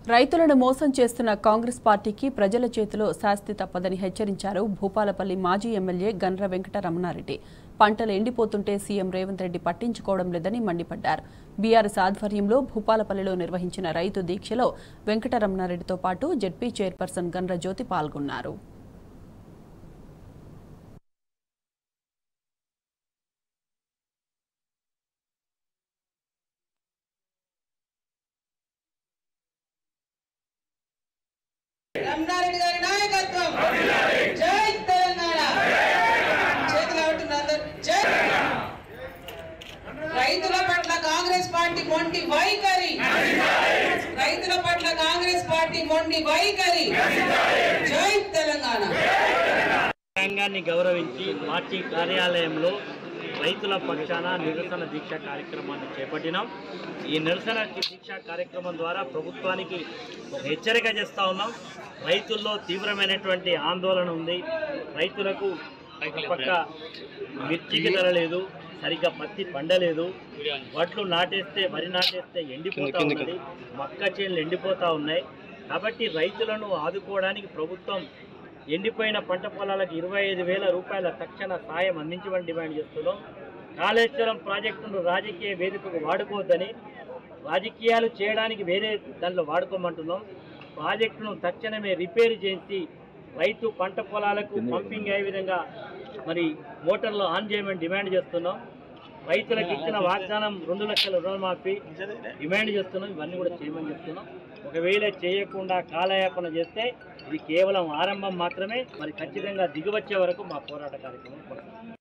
రైతులను మోసం చేస్తున్న కాంగ్రెస్ పార్టీకి ప్రజల చేతిలో శాస్తి తప్పదని హెచ్చరించారు భూపాలపల్లి మాజీ ఎమ్మెల్యే గన్ర వెంకట రమణారెడ్డి పంటలు ఎండిపోతుంటే సీఎం రేవంత్ రెడ్డి పట్టించుకోవడం లేదని మండిపడ్డారు బీఆర్ఎస్ ఆధ్వర్యంలో భూపాలపల్లిలో నిర్వహించిన రైతు దీక్షలో వెంకట రమణారెడ్డితో పాటు జెడ్పీ చైర్పర్సన్ గన్ర జ్యోతి పాల్గొన్నారు రమణారెడ్డి గారి నాయకత్వం జై తెలంగాణ చేతులు అవుతుంది అందరు జై రైతుల పట్ల కాంగ్రెస్ పార్టీ మొండి వైఖరి రైతుల పట్ల కాంగ్రెస్ పార్టీ మొండి వైఖరి జై తెలంగాణ రంగాన్ని గౌరవించి పార్టీ కార్యాలయంలో రైతుల పక్షాన నిరసన దీక్ష కార్యక్రమాన్ని చేపట్టినాం ఈ నిరసన దీక్ష కార్యక్రమం ద్వారా ప్రభుత్వానికి ఒక హెచ్చరిక చేస్తా ఉన్నాం రైతుల్లో తీవ్రమైనటువంటి ఆందోళన ఉంది రైతులకు ఒక పక్క మిర్చికి ధర లేదు సరిగ్గా పత్తి పండలేదు వడ్లు నాటేస్తే వరి నాటేస్తే ఎండిపోతా ఉన్నది మక్క చేనులు ఎండిపోతా ఉన్నాయి కాబట్టి రైతులను ఆదుకోవడానికి ప్రభుత్వం ఎండిపోయిన పంట పొలాలకు ఇరవై ఐదు వేల రూపాయల తక్షణ సాయం అందించమని డిమాండ్ చేస్తున్నాం కాళేశ్వరం ప్రాజెక్టును రాజకీయ వేదికకు వాడుకోవద్దని రాజకీయాలు చేయడానికి వేరే దాంట్లో వాడుకోమంటున్నాం ప్రాజెక్టును తక్షణమే రిపేర్ చేసి రైతు పంట పొలాలకు పంపింగ్ అయ్యే విధంగా మరి మోటార్లు ఆన్ చేయమని డిమాండ్ చేస్తున్నాం రైతులకు ఇచ్చిన వాగ్దానం రెండు లక్షల రుణమాఫీ డిమాండ్ చేస్తున్నాం ఇవన్నీ కూడా చేయమని చెప్తున్నాం ఒకవేళ చేయకుండా కాలయాపన చేస్తే ఇది కేవలం ఆరంభం మాత్రమే మరి ఖచ్చితంగా దిగువచ్చే వరకు మా పోరాట కార్యక్రమం కొనసాగుతుంది